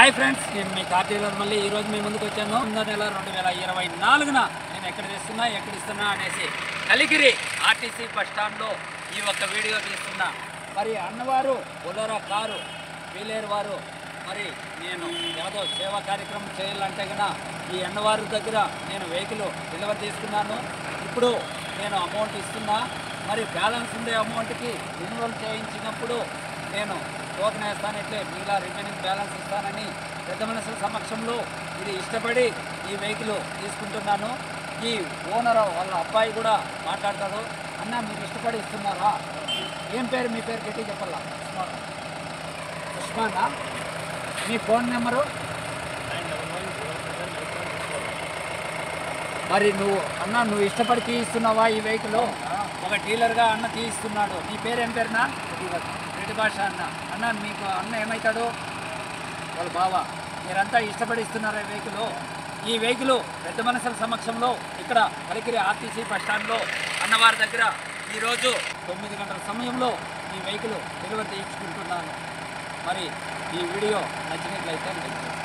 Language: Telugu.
హాయ్ ఫ్రెండ్స్ నేను మీ కార్తీకరావు మళ్ళీ ఈ రోజు మీ ముందుకు వచ్చాను తొమ్మిదో నెల రెండు వేల ఇరవై నాలుగున నేను ఎక్కడ తెస్తున్నా ఎక్కడ ఇస్తున్నా అనేసి కలిగిరి ఆర్టీసీ బస్ స్టాండ్లో ఈ ఒక్క వీడియో తీస్తున్నా మరి అన్నవారు బొలోరా కారు వీలేరు వారు మరి నేను ఏదో సేవా కార్యక్రమం చేయాలంటే కనుక ఈ అన్నవారి దగ్గర నేను వెహికల్ డెలివరీ తీసుకున్నాను ఇప్పుడు నేను అమౌంట్ ఇస్తున్నా మరి బ్యాలెన్స్ ఉండే అమౌంట్కి రెన్యువల్ చేయించినప్పుడు నేను టోకెన్ వేస్తానట్లే మిగతా రిమైనింగ్ బ్యాలెన్స్ ఇస్తానని పెద్ద మనుషుల సమక్షంలో ఇది ఇష్టపడి ఈ వెహికల్ తీసుకుంటున్నాను ఈ ఓనర్ వాళ్ళ అబ్బాయి కూడా మాట్లాడతాడు అన్న మీరు ఇష్టపడి ఇస్తున్నారా ఏం పేరు మీ పేరు గట్టి చెప్పాలా ఉస్మానా మీ ఫోన్ నెంబరు మరి నువ్వు అన్న నువ్వు ఇష్టపడి తీయిస్తున్నావా ఈ వెహికల్ ఒక డీలర్గా అన్న తీయిస్తున్నాడు నీ పేరు ఏం పేరునా రెడ్డి భాష అన్న అన్న మీకు అన్న ఏమవుతాడు వాళ్ళ బావ మీరంతా ఇష్టపడి ఇస్తున్నారు ఈ వెహికల్ ఈ వెహికల్ పెద్ద మనుషుల సమక్షంలో ఇక్కడ కలికిరి ఆర్టీసీ బస్ స్టాండ్లో అన్నవారి దగ్గర ఈరోజు తొమ్మిది గంటల సమయంలో ఈ వెహికల్ డెలివరీ చేయించుకుంటున్నాను మరి ఈ వీడియో నచ్చినట్లయితే లైక్ చేయండి.